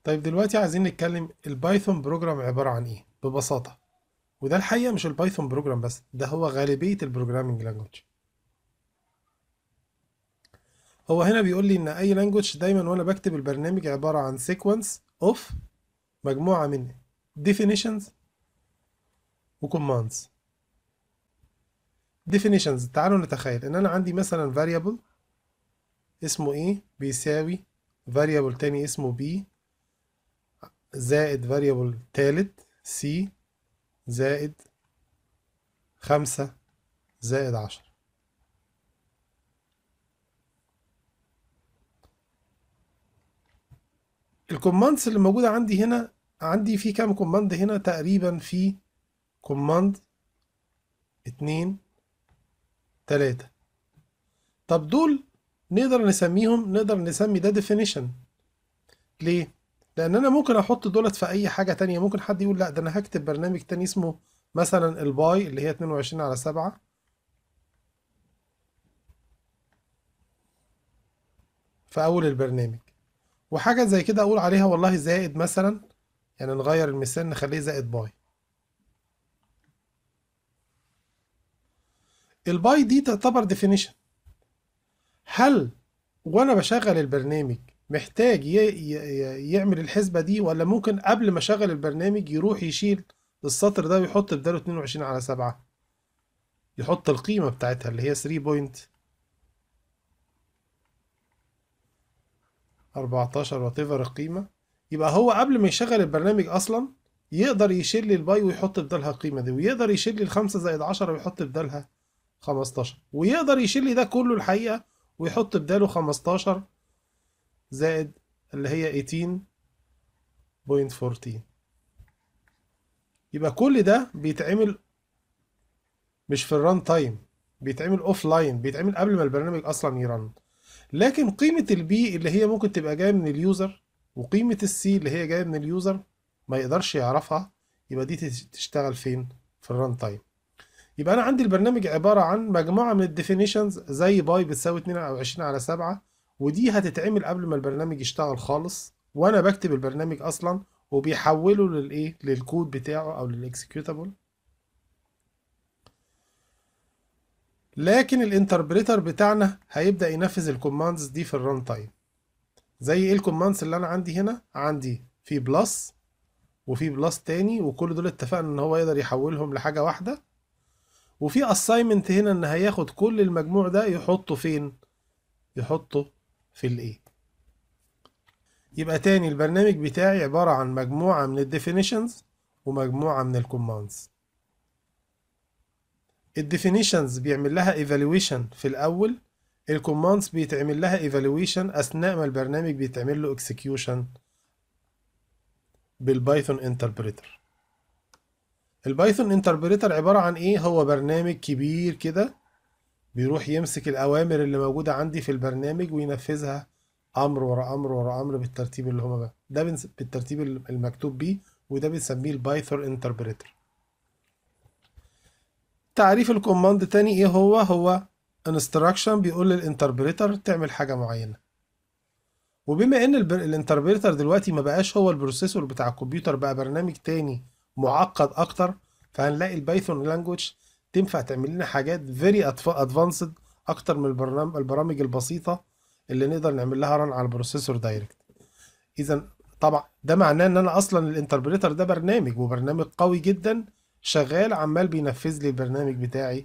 طيب دلوقتي عايزين نتكلم البايثون بروجرام عبارة عن ايه ببساطة وده الحقيقة مش البايثون بروجرام بس ده هو غالبية البروجرامينج لانجوج هو هنا بيقول لي ان اي لانجوج دايما وانا بكتب البرنامج عبارة عن سيكونس اوف مجموعة من definitions وكوماندز definitions تعالوا نتخيل ان انا عندي مثلا variable اسمه ايه بيساوي variable تاني اسمه b زائد variable تالت c زائد خمسة زائد عشرة الكوماندز اللي موجودة عندي هنا عندي في كام كوماند هنا تقريبا في كوماند اتنين تلاتة طب دول نقدر نسميهم نقدر نسمي ده definition ليه؟ لأن أنا ممكن أحط دولت في أي حاجة تانية ممكن حد يقول لأ ده أنا هكتب برنامج تاني اسمه مثلا الباي اللي هي 22 على 7 في أول البرنامج وحاجة زي كده أقول عليها والله زائد مثلا يعني نغير المثال نخليه زائد باي الباي دي تعتبر definition هل وانا بشغل البرنامج محتاج ي... ي... يعمل الحسبة دي ولا ممكن قبل ما اشغل البرنامج يروح يشيل السطر ده ويحط بداله 22 على 7 يحط القيمة بتاعتها اللي هي 3 بوينت 14 وات ايفر القيمة يبقى هو قبل ما يشغل البرنامج اصلا يقدر يشيل لي الباي ويحط بدالها القيمة دي ويقدر يشيل لي الخمسة زائد 10 ويحط بدالها 15 ويقدر يشيل لي ده كله الحقيقة ويحط بداله 15 زائد اللي هي 18.14 يبقى كل ده بيتعمل مش في الران تايم بيتعمل اوف لاين بيتعمل قبل ما البرنامج اصلا يرن لكن قيمة البي اللي هي ممكن تبقى جاية من اليوزر وقيمة السي اللي هي جاية من اليوزر ما يقدرش يعرفها يبقى دي تشتغل فين في الران تايم يبقى انا عندي البرنامج عباره عن مجموعه من الديفينيشنز زي باي بتساوي 22 على 7 ودي هتتعمل قبل ما البرنامج يشتغل خالص وانا بكتب البرنامج اصلا وبيحوله للايه للكود بتاعه او للاكسكيوتابل لكن الانتربريتر بتاعنا هيبدا ينفذ الكوماندز دي في الران تايم زي ايه الكوماندز اللي انا عندي هنا عندي في بلس وفي بلس تاني وكل دول اتفقنا ان هو يقدر يحولهم لحاجه واحده وفي اساينمنت هنا ان هياخد كل المجموع ده يحطه فين يحطه في الايه يبقى تاني البرنامج بتاعي عبارة عن مجموعة من الديفينيشنز ومجموعة من الكوماندز الديفينيشنز بيعمل لها ايفالويشن في الاول الكوماندز بيتعمل لها ايفالويشن اثناء ما البرنامج بيتعمل له اكسكيوشن بالبايثون انتربريتر البايثون انتربريتر عبارة عن ايه هو برنامج كبير كده بيروح يمسك الاوامر اللي موجودة عندي في البرنامج وينفذها امر ورا امر ورا امر بالترتيب اللي هما بقى. ده بالترتيب المكتوب بيه وده بنسميه البايثون انتربريتر تعريف الكوماند تاني ايه هو هو انستراكشن بيقول للانتربريتر تعمل حاجة معينة وبما ان الانتربريتر دلوقتي ما بقاش هو البروسيسور بتاع الكمبيوتر بقى برنامج تاني معقد اكتر فهنلاقي البايثون لانجوج تنفع تعمل لنا حاجات فيري ادفانسد اكتر من البرنامج البرامج البسيطه اللي نقدر نعمل لها ران على البروسيسور دايركت اذا طبعا ده معناه ان انا اصلا الانتربريتر ده برنامج وبرنامج قوي جدا شغال عمال بينفذ لي البرنامج بتاعي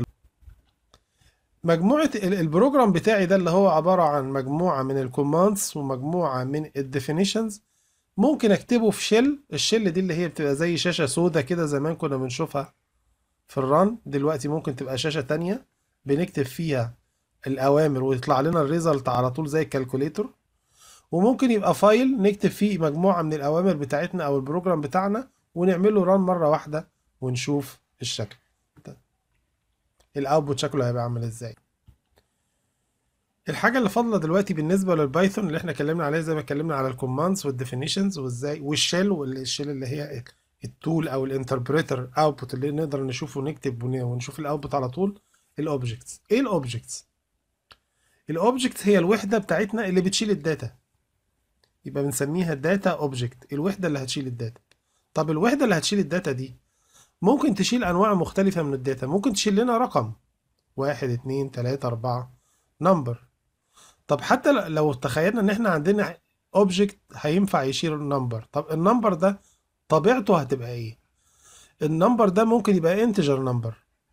مجموعة البروجرام بتاعي ده اللي هو عبارة عن مجموعة من الكوماندز ومجموعة من الديفينيشنز ممكن اكتبه في شيل الشيل دي اللي هي بتبقى زي شاشة سودة كده زمان كنا بنشوفها في الران دلوقتي ممكن تبقى شاشة تانية بنكتب فيها الأوامر ويطلع لنا الريزلت على طول زي الكالكوليتور وممكن يبقى فايل نكتب فيه مجموعة من الأوامر بتاعتنا أو البروجرام بتاعنا ونعمله ران مرة واحدة ونشوف الشكل الأوتبوت شكله هيبقى عامل ازاي الحاجة اللي فاضلة دلوقتي بالنسبة للبايثون اللي احنا اتكلمنا عليها زي ما اتكلمنا على الكوماندز والديفينيشنز وازاي والشيل والشيل اللي هي التول او الانتربريتر اوتبوت اللي نقدر نشوفه ونكتب ونشوف الاوتبوت على طول الاوبجكتس ايه الاوبجكتس الاوبجكت هي الوحدة بتاعتنا اللي بتشيل الداتا يبقى بنسميها داتا اوبجكت الوحدة اللي هتشيل الداتا طب الوحدة اللي هتشيل الداتا دي ممكن تشيل انواع مختلفة من الداتا ممكن تشيل لنا رقم واحد اتنين تلاتة اربعة نمبر طب حتى ل- لو تخيلنا ان احنا عندنا اوبجكت هينفع يشيل النمبر طب النمبر ده طبيعته هتبقى ايه النمبر ده ممكن يبقى انتجر نمبر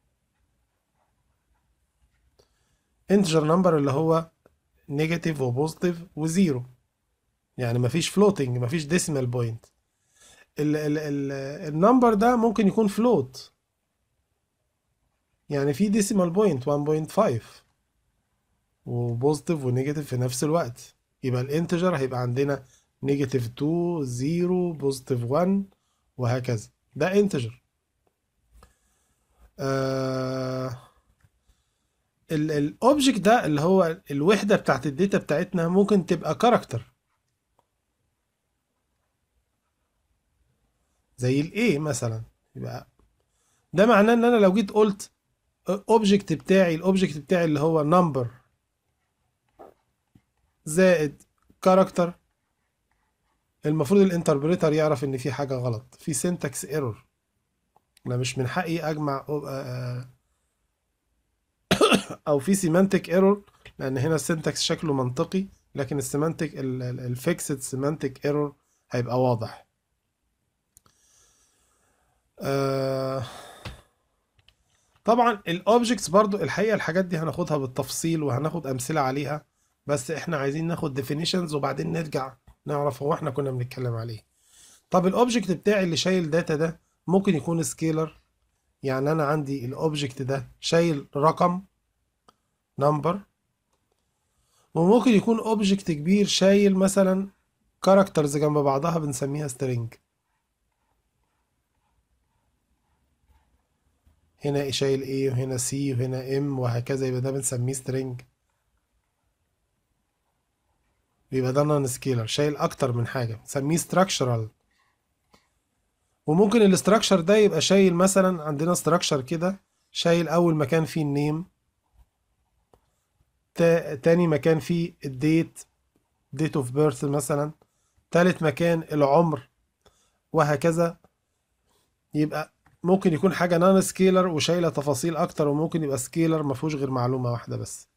انتجر نمبر اللي هو نيجاتيف وبوزيتيف وزيرو يعني مفيش فلوتنج مفيش ديسيمال بوينت ال ال ال النمبر ده ممكن يكون فلوت يعني في ديسيمال بوينت 1.5 وبوزيتيف ونيجاتيف في نفس الوقت يبقى الانتجر هيبقى عندنا نيجاتيف 2 0 بوزيتيف 1 وهكذا ده انتجر آه الاوبجكت ده اللي هو الوحده بتاعت الداتا بتاعتنا ممكن تبقى كاركتر زي الايه مثلا يبقى ده معناه ان انا لو جيت قلت اوبجكت بتاعي الاوبجكت بتاعي اللي هو نمبر زائد كاركتر المفروض الانتربريتر يعرف ان في حاجه غلط في سينتاكس ايرور انا مش من حقي اجمع أو- آه، او في سيمانتك ايرور لان هنا السينتاكس شكله منطقي لكن السيمانتك الفيكسد سيمانتك ايرور هيبقى واضح آه، طبعا الاوبجكتس برضو الحقيقه الحاجات دي هناخدها بالتفصيل وهناخد امثله عليها بس احنا عايزين ناخد definitions وبعدين نرجع نعرف هو احنا كنا بنتكلم عليه طب الاوبجكت بتاعي اللي شايل داتا ده ممكن يكون سكيلر يعني انا عندي الاوبجكت ده شايل رقم نمبر وممكن يكون اوبجكت كبير شايل مثلا كاركترز جنب بعضها بنسميها string هنا شايل A وهنا C وهنا M وهكذا يبقى ده بنسميه string يبقى ده نون سكيلر شايل اكتر من حاجه بنسميه structural وممكن الاستراكشر ده يبقى شايل مثلا عندنا استراكشر كده شايل اول مكان فيه النيم تا- تاني مكان فيه الديت ديت اوف بيرث مثلا تالت مكان العمر وهكذا يبقى ممكن يكون حاجة نون سكيلر وشايلة تفاصيل أكتر وممكن يبقى سكيلر مفهوش غير معلومة واحدة بس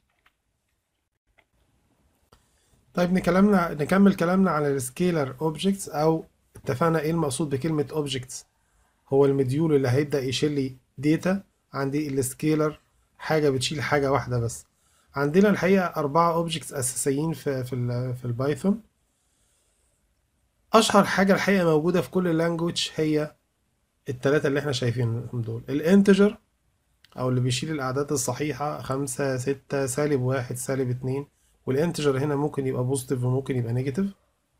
طيب نكلمنا نكمل كلامنا على السكيلر اوبجكتس أو اتفقنا إيه المقصود بكلمة اوبجكتس هو المديول اللي هيبدأ يشيل لي داتا عندي السكيلر حاجة بتشيل حاجة واحدة بس عندنا الحقيقة أربعة اوبجكتس أساسيين في في ال في البايثون أشهر حاجة الحقيقة موجودة في كل لانجوج هي التلاتة اللي احنا شايفينهم دول الانتجر او اللي بيشيل الاعداد الصحيحة خمسة ستة سالب واحد سالب اتنين والانتجر هنا ممكن يبقى بوزيتيف وممكن يبقى نيجاتيف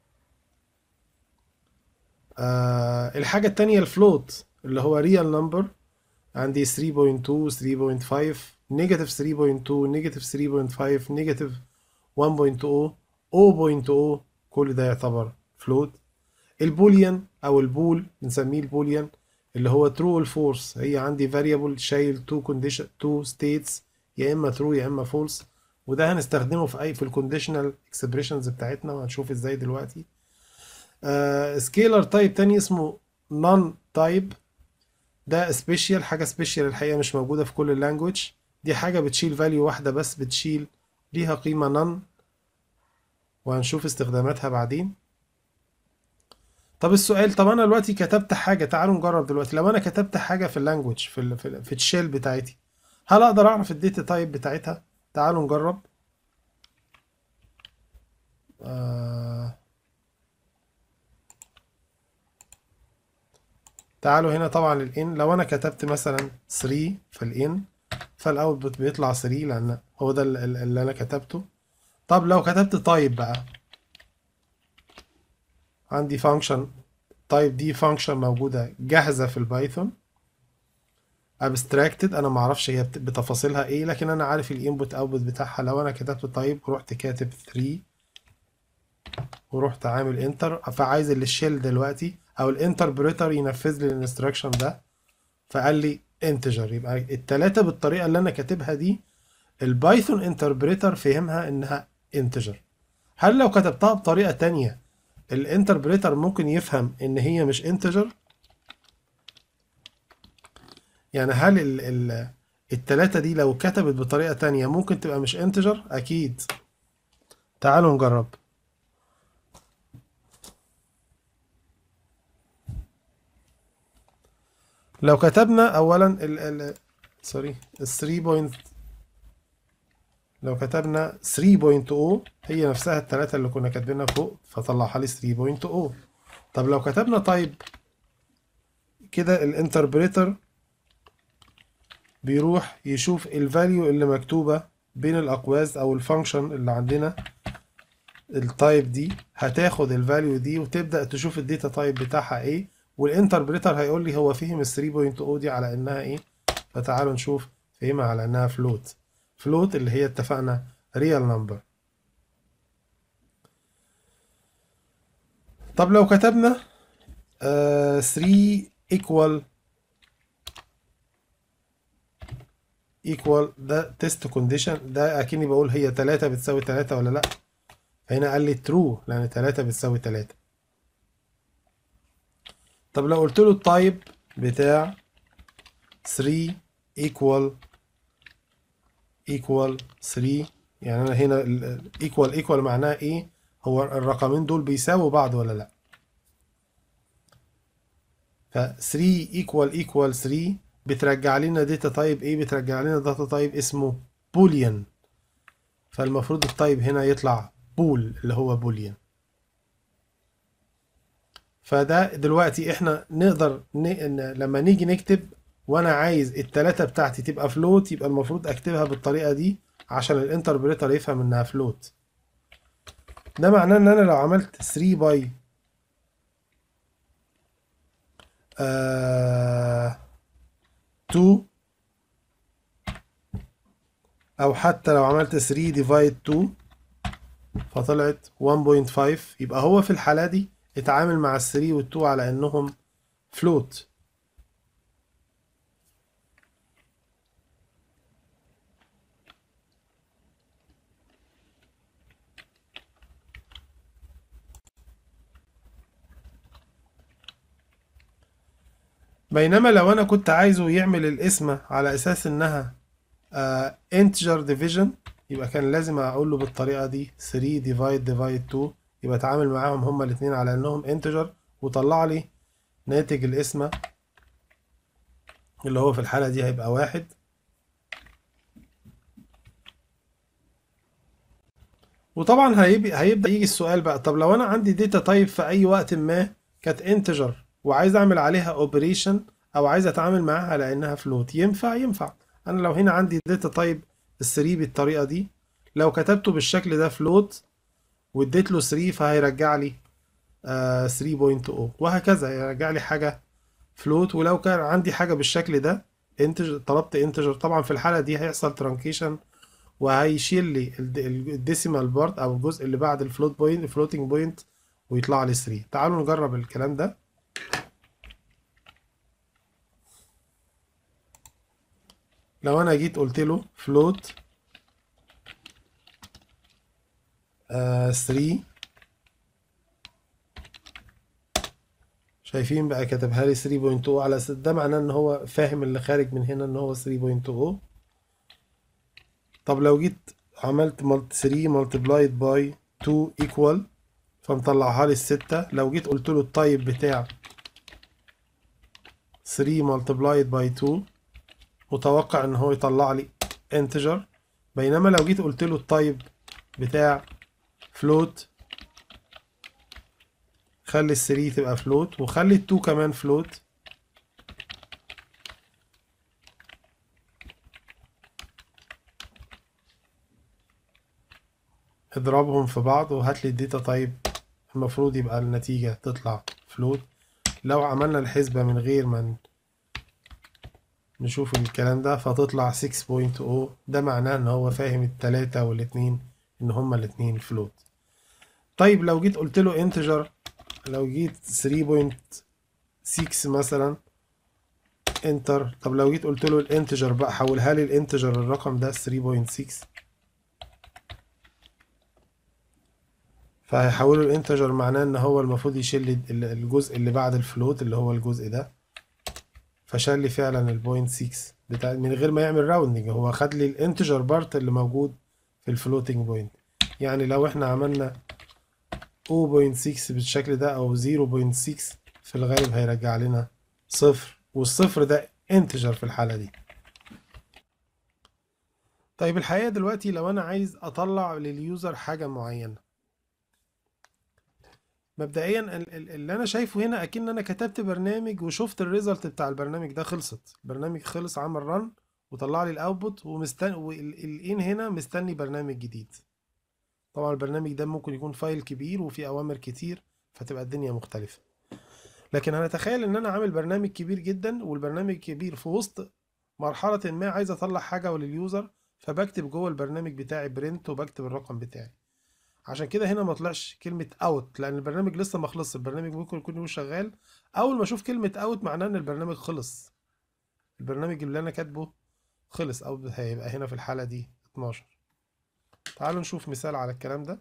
آه الحاجة التانية الفلوت اللي هو ريال نمبر عندي 3.2 3.5 نيجاتيف 3.2 نيجاتيف 3.5 نيجاتيف 1.0 0.0 كل ده يعتبر فلوت البوليان او البول بنسميه البوليان اللي هو true والفورس هي عندي variable شايل two condition two states يا اما true يا اما false وده هنستخدمه في اي في الكونديشنال اكسبريشنز بتاعتنا وهنشوف ازاي دلوقتي سكيلر تايب تاني اسمه نون تايب ده سبيشال حاجه سبيشال الحقيقه مش موجوده في كل اللانجوج دي حاجه بتشيل فاليو واحده بس بتشيل ليها قيمه نون وهنشوف استخداماتها بعدين طب السؤال طب انا دلوقتي كتبت حاجه تعالوا نجرب دلوقتي لو انا كتبت حاجه في اللانجوج في ال في, ال في الشيل بتاعتي هل اقدر اعرف الداتا تايب بتاعتها تعالوا نجرب آه تعالوا هنا طبعا الان لو انا كتبت مثلا 3 في الان فالاوتبوت بيطلع 3 لان هو ده ال- ال- اللي انا كتبته طب لو كتبت تايب بقى عندي فانكشن تايب دي فانكشن موجودة جاهزة في البايثون abstracted انا ما اعرفش هي بت- بتفاصيلها ايه لكن انا عارف الانبوت اوتبوت بتاعها لو انا كتبت تايب ورحت كاتب 3 ورحت عامل انتر فعايز الشيل دلوقتي او الانتربريتر ينفذ لي الانستراكشن ده فقال لي انتجر يبقى التلاتة بالطريقة اللي انا كاتبها دي البايثون انتربريتر فهمها انها انتجر هل لو كتبتها بطريقة تانية الانتربريتر ممكن يفهم ان هي مش انتجر يعني هل ال ال التلاتة دي لو كتبت بطريقة تانية ممكن تبقى مش انتجر اكيد تعالوا نجرب لو كتبنا اولا ال ال سوري ال 3 بوينت لو كتبنا 3.0 هي نفسها التلاتة اللي كنا كاتبينها فوق فطلعها لي 3.0 طب لو كتبنا تايب كده الانتربريتر بيروح يشوف الفاليو اللي مكتوبة بين الأقواس أو الفانكشن اللي عندنا التايب دي هتاخد الفاليو دي وتبدأ تشوف الداتا تايب بتاعها ايه والانتربريتر هيقول لي هو فهم ال 3.0 دي على انها ايه فتعالوا نشوف فهمها على انها فلوت فلوت اللي هي اتفقنا ريال نمبر طب لو كتبنا آه 3 equal equal ده تيست كونديشن ده اكني بقول هي 3 بتساوي 3 ولا لا هنا قال لي true لان 3 بتساوي 3 طب لو قلت له التايب بتاع 3 equal equal 3 يعني انا هنا ال- equal equal معناها ايه هو الرقمين دول بيساووا بعض ولا لا ف 3 equal equal 3 بترجع لنا داتا تايب ايه بترجع لنا داتا تايب اسمه بوليان فالمفروض التايب هنا يطلع بول اللي هو بوليان فده دلوقتي احنا نقدر ن... ن- لما نيجي نكتب وانا عايز التلاتة بتاعتي تبقى فلوت يبقى المفروض اكتبها بالطريقة دي عشان الانتربريتر يفهم انها فلوت ده معناه ان انا لو عملت 3 باي آه 2 او حتى لو عملت 3 ديفايد 2 فطلعت 1.5 يبقى هو في الحالة دي اتعامل مع ال 3 وال 2 على انهم فلوت بينما لو انا كنت عايزه يعمل القسمة على اساس انها آه integer division يبقى كان لازم اقول له بالطريقة دي 3 divide divide 2 يبقى اتعامل معاهم هما الاتنين على انهم integer وطلع لي ناتج القسمة اللي هو في الحالة دي هيبقى واحد وطبعا هيبقى هيبدأ يجي السؤال بقى طب لو انا عندي داتا تايب في اي وقت ما كانت انتجر وعايز اعمل عليها اوبريشن او عايز اتعامل معاها على انها فلوت ينفع ينفع انا لو هنا عندي داتا تايب ال3 بالطريقة دي لو كتبته بالشكل ده فلوت واديت له 3 فهيرجع لي آه 3.0 وهكذا يرجع لي حاجة فلوت ولو كان عندي حاجة بالشكل ده انتجر طلبت انتجر طبعا في الحالة دي هيحصل ترانكيشن وهيشيل لي الديسيمال بارت او الجزء اللي بعد الفلوت بوينت الفلوتنج بوينت ويطلع لي 3 تعالوا نجرب الكلام ده لو انا جيت قلت له فلوت 3 شايفين بقى كتبها لي 3.0 على اساس ده معناه ان هو فاهم اللي خارج من هنا ان هو 3.0 طب لو جيت عملت 3 ملتبلايد باي 2 ايكوال فمطلعها لي الستة لو جيت قلت له التايب بتاع 3 ملتبلايد باي 2 متوقع ان هو يطلع لي انتجر بينما لو جيت قلت له التايب بتاع فلوت خلي ال 3 تبقى فلوت وخلي ال 2 كمان فلوت اضربهم في بعض وهات لي الداتا تايب المفروض يبقى النتيجة تطلع فلوت لو عملنا الحسبة من غير ما ن- نشوف الكلام ده فتطلع 6.0 ده معناه ان هو فاهم التلاتة والاتنين ان هما الاتنين فلوت طيب لو جيت قلت له انتجر لو جيت 3.6 مثلا انتر طب لو جيت قلت له الانتجر بقى حولها لي الانتجر الرقم ده 3.6 فهيحوله الانتجر معناه ان هو المفروض يشيل ال- الجزء اللي بعد الفلوت اللي هو الجزء ده فشال لي فعلا البوينت 6 بتاع من غير ما يعمل راوندنج هو خد لي الانتجر بارت اللي موجود في الفلوتنج بوينت يعني لو احنا عملنا 0.6 بالشكل ده او 0.6 في الغالب هيرجع لنا صفر والصفر ده انتجر في الحالة دي طيب الحقيقة دلوقتي لو انا عايز اطلع لليوزر حاجة معينة مبدئيا ال- ال- اللي انا شايفه هنا اكن انا كتبت برنامج وشفت الريزلت بتاع البرنامج ده خلصت البرنامج خلص عمل رن وطلع لي الاوتبوت ومستني والان هنا مستني برنامج جديد طبعا البرنامج ده ممكن يكون فايل كبير وفيه اوامر كتير فتبقى الدنيا مختلفة لكن هنتخيل ان انا عامل برنامج كبير جدا والبرنامج كبير في وسط مرحلة ما عايز اطلع حاجة لليوزر فبكتب جوه البرنامج بتاعي برنت وبكتب الرقم بتاعي عشان كده هنا ما طلعش كلمة اوت لان البرنامج لسه ما خلصش البرنامج ممكن يكون هو شغال اول ما اشوف كلمة اوت معناه ان البرنامج خلص البرنامج اللي انا كاتبه خلص او هيبقى هنا في الحالة دي 12 تعالوا نشوف مثال على الكلام ده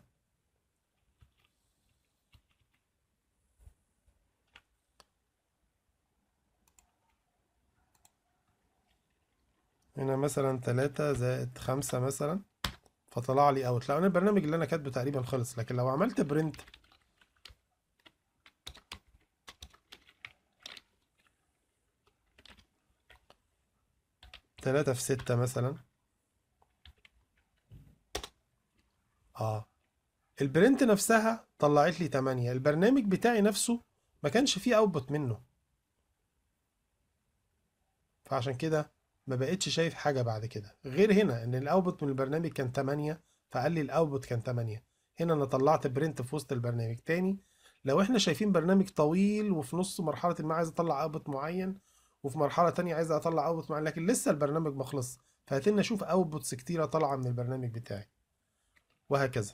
هنا مثلا تلاتة زائد خمسة مثلا فطلع لي اوت لو انا البرنامج اللي انا كاتبه تقريبا خلص لكن لو عملت برنت تلاتة في ستة مثلا اه البرنت نفسها طلعت لي تمانية البرنامج بتاعي نفسه ما كانش فيه اوتبوت منه فعشان كده ما بقتش شايف حاجة بعد كده غير هنا ان الاوتبوت من البرنامج كان 8 فقال لي الاوتبوت كان 8 هنا انا طلعت برنت في وسط البرنامج تاني لو احنا شايفين برنامج طويل وفي نص مرحلة ما عايز اطلع اوتبوت معين وفي مرحلة تانية عايز اطلع اوتبوت معين لكن لسه البرنامج ما خلص فهتلنا اشوف اوتبوتس كتيرة طالعة من البرنامج بتاعي وهكذا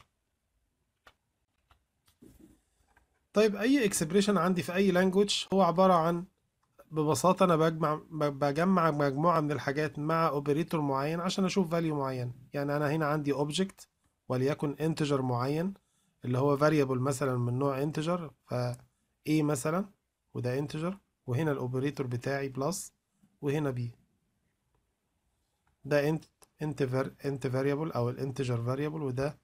طيب اي اكسبريشن عندي في اي لانجوج هو عبارة عن ببساطة أنا بجمع بجمع مجموعة من الحاجات مع اوبريتور معين عشان أشوف فاليو معين يعني أنا هنا عندي اوبجكت وليكن انتجر معين اللي هو variable مثلا من نوع انتجر ف A مثلا وده انتجر وهنا الاوبريتور بتاعي بلس وهنا B ده انت انت فار انت variable أو الانتجر variable وده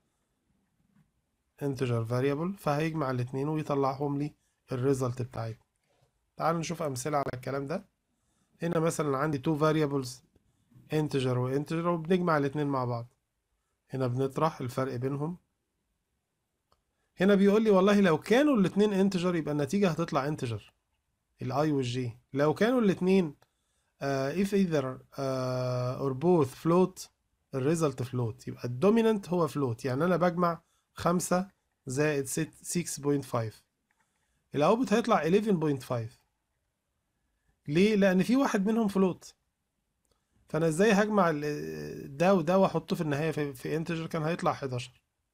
انتجر variable فهيجمع الاتنين ويطلعهم لي الريزلت بتاعي تعالوا نشوف أمثلة على الكلام ده هنا مثلا عندي two variables integer و integer وبنجمع الاتنين مع بعض هنا بنطرح الفرق بينهم هنا بيقول لي والله لو كانوا الاتنين integer يبقى النتيجة هتطلع integer ال i وال j لو كانوا الاتنين uh, if either uh, or both float الريزلت float يبقى الدومينانت هو float يعني أنا بجمع خمسة زائد 6.5 الاوتبوت هيطلع 11.5 ليه؟ لأن في واحد منهم فلوت فأنا ازاي هجمع ال- ده وده وأحطه في النهاية في, في انتجر كان هيطلع 11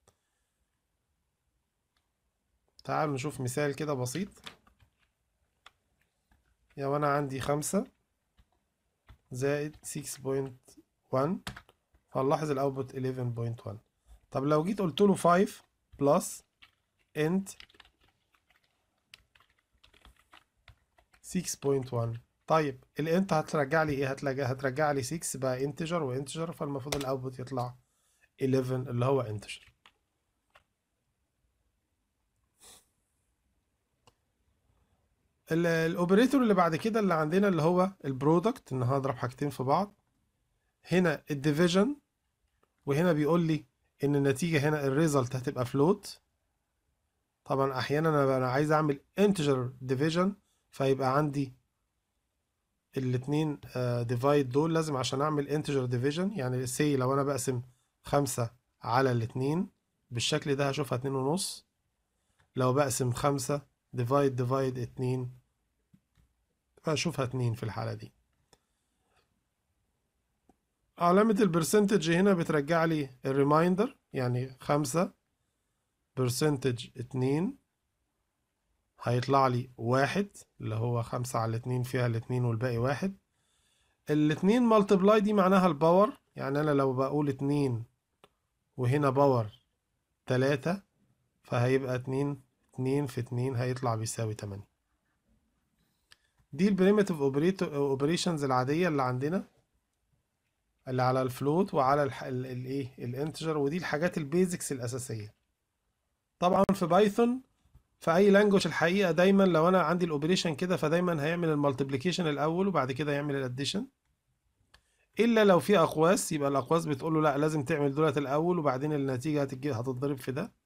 تعالوا نشوف مثال كده بسيط لو أنا عندي خمسة زائد 6.1 فنلاحظ الأوتبوت 11.1 طب لو جيت قلت له 5 بلس int 6.1 طيب الانت هترجع لي ايه هترجع هترجع لي 6 بقى انتجر وانتجر فالمفروض الاوتبوت يطلع 11 اللي هو انتجر الاوبريتور اللي بعد كده اللي عندنا اللي هو البرودكت ان هضرب حاجتين في بعض هنا الديفيجن وهنا بيقول لي ان النتيجة هنا الريزلت هتبقى فلوت طبعا احيانا انا أنا عايز اعمل انتجر ديفيجن فيبقى عندي الاتنين ديفايد دول لازم عشان اعمل انتجر ديفيجن يعني سي لو انا بقسم خمسة على الاتنين بالشكل ده هشوفها اتنين ونص لو بقسم خمسة ديفايد ديفايد اتنين هشوفها اتنين في الحالة دي علامة البرسنتج هنا بترجع لي الريمايندر يعني خمسة برسنتج اتنين هيطلع لي واحد اللي هو خمسة على الاتنين فيها الاتنين والباقي واحد الاتنين مالتبلاي دي معناها الباور يعني أنا لو بقول اتنين وهنا باور تلاتة فهيبقى اتنين اتنين في اتنين هيطلع بيساوي تمانية دي البريمتيف اوبريشنز العادية اللي عندنا اللي على الفلوت وعلى الايه الانتجر ودي الحاجات البيزكس الاساسية طبعا في بايثون في اي لانجوج الحقيقة دايما لو انا عندي الاوبريشن كده فدايما هيعمل المالتيبليكيشن الاول وبعد كده يعمل الاديشن الا لو في اقواس يبقى الاقواس بتقول له لا لازم تعمل دولت الاول وبعدين النتيجه هتجي هتتضرب في ده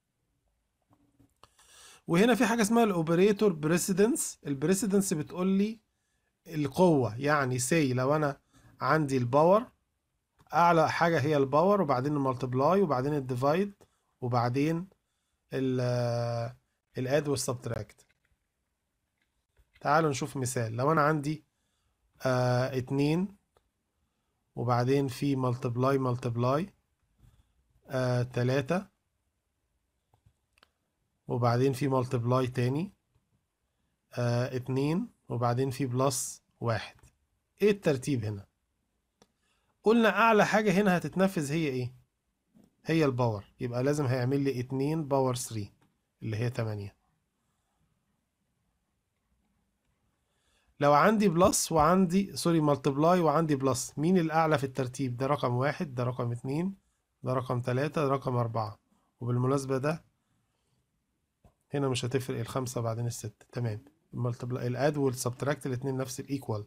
وهنا في حاجه اسمها الاوبريتور بريسيدنس البريسيدنس بتقول لي القوه يعني سي لو انا عندي الباور اعلى حاجه هي الباور وبعدين المالتبلاي وبعدين الديفايد وبعدين الاد والسبتراكت تعالوا نشوف مثال لو انا عندي آه اتنين وبعدين في ملتبلاي ملتبلاي آه تلاتة وبعدين في ملتبلاي تاني آه اتنين وبعدين في بلس واحد ايه الترتيب هنا قلنا اعلى حاجة هنا هتتنفذ هي ايه هي الباور يبقى لازم هيعمل لي اتنين باور 3 اللي هي تمانية لو عندي بلس وعندي سوري ملتبلاي وعندي بلس مين الأعلى في الترتيب ده رقم واحد ده رقم اتنين ده رقم تلاتة ده رقم أربعة وبالمناسبة ده هنا مش هتفرق الخمسة بعدين الستة تمام الملتبلاي الاد والسبتراكت الاتنين نفس الايكوال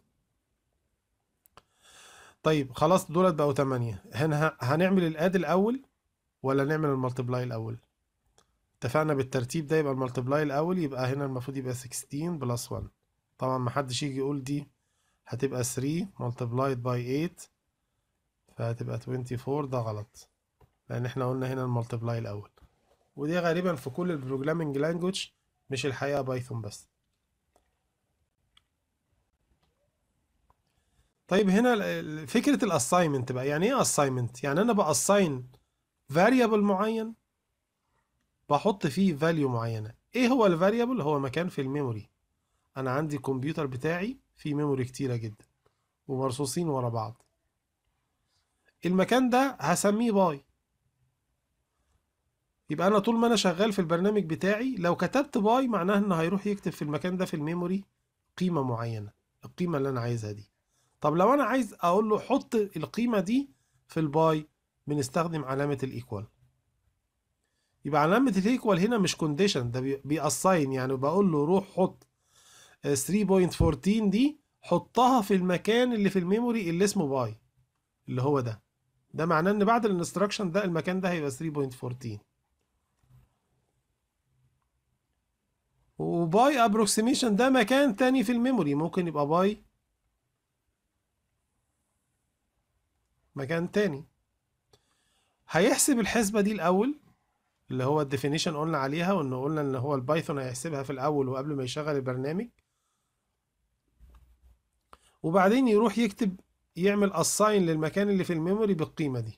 طيب خلاص دولت بقوا تمانية هنا هنعمل الاد الأول ولا نعمل الملتبلاي الأول اتفقنا بالترتيب ده يبقى الملتبلاي الأول يبقى هنا المفروض يبقى 16 بلس 1 طبعا محدش يجي يقول دي هتبقى 3 multiplied by 8 فهتبقى 24 ده غلط لان احنا قلنا هنا المالتبلاي الاول ودي غالبا في كل البروجرامينج لانجوج مش الحقيقه بايثون بس طيب هنا فكره الاساينمنت بقى يعني ايه اساينمنت يعني انا باساين variable معين بحط فيه value معينه ايه هو الفاريبل هو مكان في الميموري انا عندي كمبيوتر بتاعي فيه ميموري كتيره جدا ومرصوصين ورا بعض المكان ده هسميه باي يبقى انا طول ما انا شغال في البرنامج بتاعي لو كتبت باي معناه انه هيروح يكتب في المكان ده في الميموري قيمه معينه القيمه اللي انا عايزها دي طب لو انا عايز اقول له حط القيمه دي في الباي بنستخدم علامه الايكوال يبقى علامه الايكوال هنا مش كونديشن ده بيأساين يعني بقول له روح حط 3.14 دي حطها في المكان اللي في الميموري اللي اسمه باي اللي هو ده ده معناه ان بعد الانستراكشن ده المكان ده هيبقى 3.14 وباي ابروكسيميشن ده مكان تاني في الميموري ممكن يبقى باي مكان تاني هيحسب الحسبة دي الأول اللي هو الديفينيشن قلنا عليها وانه قلنا ان هو البايثون هيحسبها في الأول وقبل ما يشغل البرنامج وبعدين يروح يكتب يعمل اساين للمكان اللي في الميموري بالقيمة دي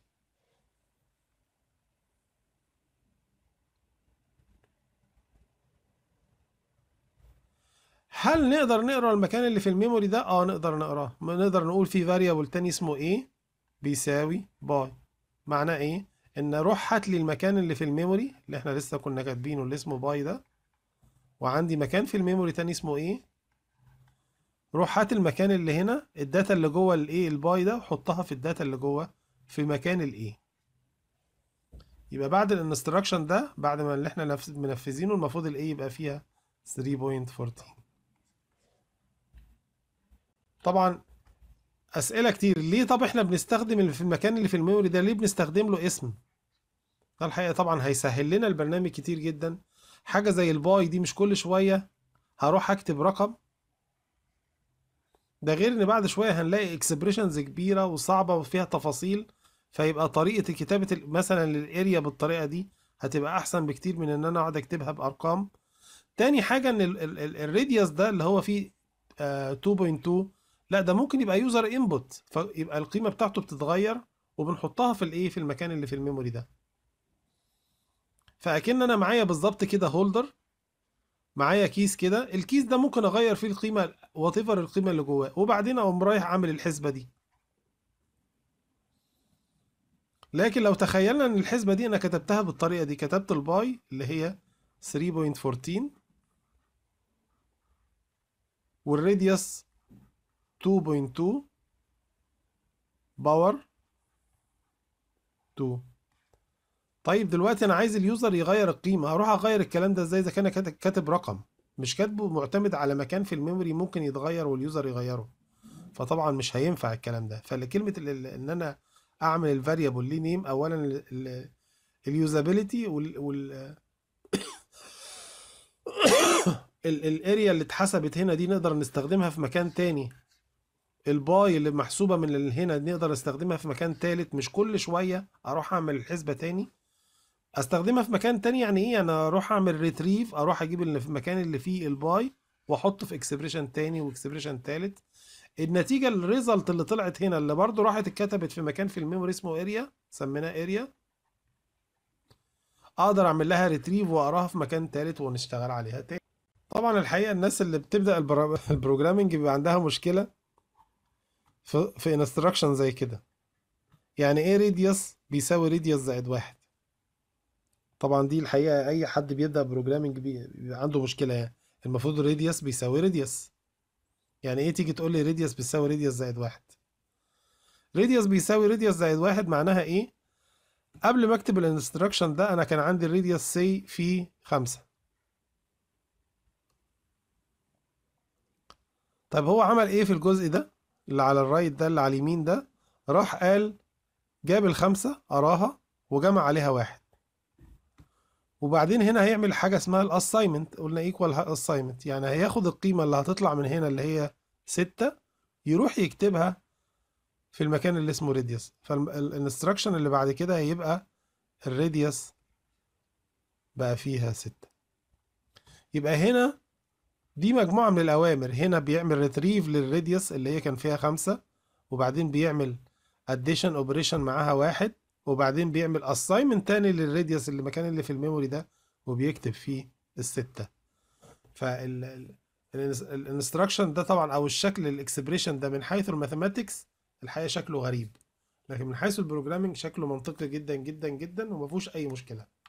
هل نقدر نقرا المكان اللي في الميموري ده اه نقدر نقراه نقدر نقول في فاريبل تاني اسمه ايه بيساوي باي معناه ايه ان روح هات لي المكان اللي في الميموري اللي احنا لسه كنا كاتبينه اللي اسمه باي ده وعندي مكان في الميموري تاني اسمه ايه روح هات المكان اللي هنا الداتا اللي جوه الايه الباي ده وحطها في الداتا اللي جوه في مكان الايه يبقى بعد الانستراكشن ده بعد ما اللي احنا منفذينه المفروض الايه يبقى فيها 3.14 طبعا اسئله كتير ليه طب احنا بنستخدم اللي في المكان اللي في الميموري ده ليه بنستخدم له اسم ده الحقيقه طبعا هيسهل لنا البرنامج كتير جدا حاجه زي الباي دي مش كل شويه هروح اكتب رقم ده غير ان بعد شويه هنلاقي اكسبريشنز كبيره وصعبه وفيها تفاصيل فيبقى طريقه كتابه مثلا للاريا بالطريقه دي هتبقى احسن بكتير من ان انا اقعد اكتبها بارقام تاني حاجه ان الراديوس ده اللي هو فيه 2.2 لا ده ممكن يبقى يوزر انبوت فيبقى القيمه بتاعته بتتغير وبنحطها في الايه في المكان اللي في الميموري ده فاكن انا معايا بالظبط كده هولدر معايا كيس كده الكيس ده ممكن اغير فيه القيمه وات ايفر القيمه اللي جواه وبعدين اقوم رايح اعمل الحسبه دي لكن لو تخيلنا ان الحسبه دي انا كتبتها بالطريقه دي كتبت الباي اللي هي 3.14 والراديوس 2.2 باور 2 طيب دلوقتي انا عايز اليوزر يغير القيمه اروح اغير الكلام ده ازاي اذا كان كات- كاتب رقم مش كاتبه معتمد على مكان في الميموري ممكن يتغير واليوزر يغيره فطبعا مش هينفع الكلام ده فكلمه ال- ال- ان انا اعمل الفاريبل ليه نيم اولا اليوزابيلتي وال, وال الاريا اللي اتحسبت هنا دي نقدر نستخدمها في مكان تاني الباي اللي محسوبة من ال- هنا نقدر نستخدمها في مكان تالت مش كل شوية اروح اعمل الحسبة تاني استخدمها في مكان تاني يعني ايه انا اروح اعمل ريتريف اروح اجيب اللي في المكان اللي فيه الباي واحطه في اكسبريشن تاني واكسبريشن تالت النتيجة الريزلت اللي طلعت هنا اللي برضو راحت اتكتبت في مكان في الميموري اسمه اريا سميناه اريا اقدر اعمل لها ريتريف واقراها في مكان تالت ونشتغل عليها تاني طبعا الحقيقة الناس اللي بتبدأ البرا- البروجرامينج بيبقى عندها مشكلة في في انستراكشن زي كده يعني ايه راديوس بيساوي راديوس زائد واحد طبعا دي الحقيقة اي حد بيبدأ بروجرامينج بي- بيبقى عنده مشكلة يعني المفروض راديوس بيساوي راديوس يعني ايه تيجي تقول لي راديوس بيساوي راديوس زائد واحد راديوس بيساوي راديوس زائد واحد معناها ايه قبل ما اكتب الانستراكشن ده انا كان عندي الراديوس سي في خمسة طيب هو عمل ايه في الجزء ده اللي على الرايت ده اللي على اليمين ده راح قال جاب الخمسة قراها وجمع عليها واحد وبعدين هنا هيعمل حاجة اسمها الاساينمنت قلنا ايكوال اساينمنت يعني هياخد القيمة اللي هتطلع من هنا اللي هي ستة يروح يكتبها في المكان اللي اسمه راديوس فالانستراكشن اللي بعد كده هيبقى الراديوس بقى فيها ستة يبقى هنا دي مجموعة من الأوامر هنا بيعمل ريتريف للراديوس اللي هي كان فيها خمسة وبعدين بيعمل addition operation معاها واحد وبعدين بيعمل assignment تاني للراديوس اللي مكان اللي في الميموري ده وبيكتب فيه الستة فالانستراكشن ده طبعا او الشكل الاكسبريشن ده من حيث الماثيماتكس الحقيقة شكله غريب لكن من حيث البروجرامينج شكله منطقي جدا جدا جدا وما فيهوش اي مشكلة